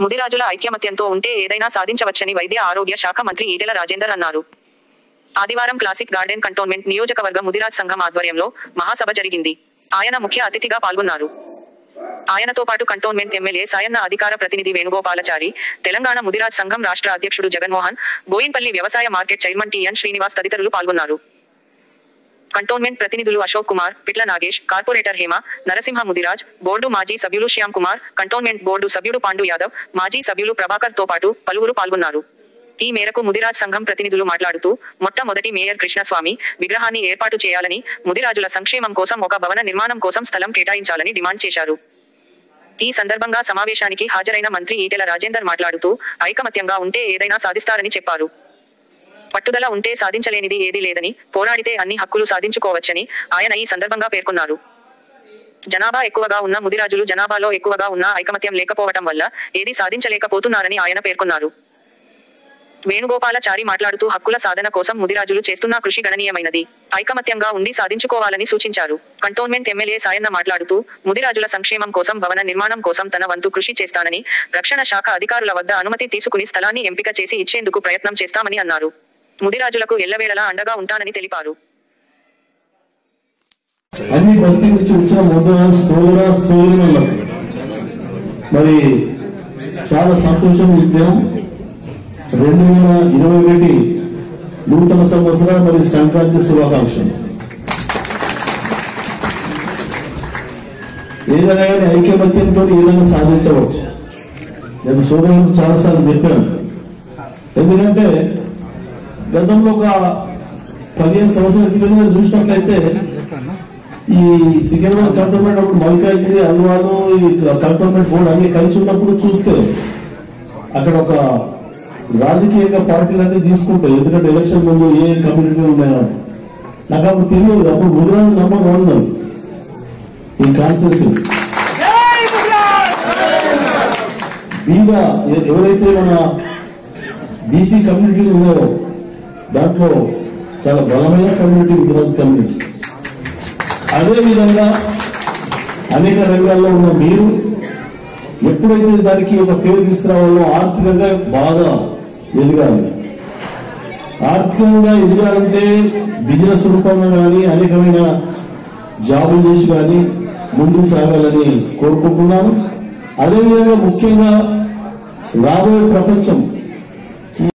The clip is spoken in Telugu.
ముదిరాజుల ఐక్యమత్యంతో ఉంటే ఏదైనా సాధించవచ్చని వైద్య ఆరోగ్య శాఖ మంత్రి ఈటెల రాజేందర్ అన్నారు ఆదివారం క్లాసిక్ గార్డెన్ కంటోన్మెంట్ నియోజకవర్గ ముదిరాజ్ సంఘం ఆధ్వర్యంలో మహాసభ జరిగింది ఆయన ముఖ్య అతిథిగా పాల్గొన్నారు ఆయనతో పాటు కంటోన్మెంట్ ఎమ్మెల్యే సాయన్న అధికార ప్రతినిధి వేణుగోపాలచారి తెలంగాణ ముదిరాజ్ సంఘం రాష్ట్ర అధ్యక్షుడు జగన్మోహన్ బోయిన్పల్లి వ్యవసాయ మార్కెట్ చైర్మన్ టిఎన్ శ్రీనివాస్ తదితరులు పాల్గొన్నారు కంటోన్మెంట్ ప్రతినిధులు అశోక్ కుమార్ పిట్ల నాగేష్ కార్పొరేటర్ హేమ నరసింహ ముదిరాజ్ బోర్డు మాజీ సభ్యులు శ్యామ్ కుమార్ కంటోన్మెంట్ బోర్డు సభ్యుడు పాండు యాదవ్ మాజీ సభ్యులు ప్రభాకర్ తో పాటు పలువురు పాల్గొన్నారు ఈ మేరకు ముదిరాజ్ సంఘం ప్రతినిధులు మాట్లాడుతూ మొట్టమొదటి మేయర్ కృష్ణస్వామి విగ్రహాన్ని ఏర్పాటు చేయాలని ముదిరాజుల సంక్షేమం కోసం ఒక భవన నిర్మాణం కోసం స్థలం కేటాయించాలని డిమాండ్ చేశారు ఈ సందర్భంగా సమావేశానికి హాజరైన మంత్రి ఈటెల రాజేందర్ మాట్లాడుతూ ఐకమత్యంగా ఉంటే ఏదైనా సాధిస్తారని చెప్పారు పట్టుదల ఉంటే సాధించలేనిది ఏదీ లేదని పోరాడితే అన్ని హక్కులు సాధించుకోవచ్చని ఆయన ఈ సందర్భంగా పేర్కొన్నారు జనాభా ఎక్కువగా ఉన్న ముదిరాజులు జనాభాలో ఎక్కువగా ఉన్న ఐకమత్యం లేకపోవటం వల్ల ఏది సాధించలేకపోతున్నారని ఆయన పేర్కొన్నారు వేణుగోపాలచారి మాట్లాడుతూ హక్కుల సాధన కోసం ముదిరాజులు చేస్తున్న కృషి గణనీయమైనది ఐకమత్యంగా ఉండి సాధించుకోవాలని సూచించారు కంటోన్మెంట్ ఎమ్మెల్యే సాయన్న మాట్లాడుతూ ముదిరాజుల సంక్షేమం కోసం భవన నిర్మాణం కోసం తన వంతు కృషి చేస్తానని రక్షణ శాఖ అధికారుల వద్ద అనుమతి తీసుకుని స్థలాన్ని ఎంపిక చేసి ఇచ్చేందుకు ప్రయత్నం చేస్తామని అన్నారు ముదిరాజులకు ఎల్లవేళలా అండగా ఉంటానని తెలిపారు అన్ని బస్తీ నుంచి వచ్చిన మొదల సోదర సోదరులకు మరి చాలా సంతోషం ఈ దినం రెండు వేల ఇరవై ఒకటి నూతన సంవత్సర మరియు సంక్రాంతి శుభాకాంక్షలు ఏదైనా కానీ ఐక్యమత్యంతో ఏదైనా సాధించవచ్చు నేను సోదరులకు చాలాసార్లు చెప్పాను ఎందుకంటే గతంలో ఒక పదిహేను సంవత్సరాల క్రితం నేను చూసినట్లయితే ఈ సికింద్రాబాద్ కంటోన్మెంట్ అప్పుడు మల్కాజ్గిరి అల్వాలు ఈ కంటోన్మెంట్ బోర్డు అన్ని కలిసి ఉన్నప్పుడు చూస్తే అక్కడ ఒక రాజకీయంగా పార్టీలన్నీ తీసుకుంటాయి ఎందుకంటే ఎలక్షన్ ముందు ఏ కమ్యూనిటీలు ఉన్నాయో నాకు అప్పుడు తెలియదు అప్పుడు ముదిరాజు నమ్మకం ఉన్నది ఈ కాన్స్టిట్యూన్సీ బీద ఎ- ఎవరైతే మన బీసీ కమ్యూనిటీలు ఉన్నాయో దాంట్లో చాలా బలమైన కమ్యూనిటీ ముదిరాజు కమ్యూనిటీ అదే విధంగా అనేక రంగాల్లో ఉన్న మీరు ఎప్పుడైతే దానికి ఒక పేరు తీసుకురావాలో ఆర్థికంగా బాగా ఎదగాలి ఆర్థికంగా ఎదగాలంటే బిజినెస్ రూపంగా కానీ అనేకమైన జాబులు చేసి కానీ ముందుకు సాగాలని కోరుకుంటున్నాను అదేవిధంగా ముఖ్యంగా రాబోయే ప్రపంచం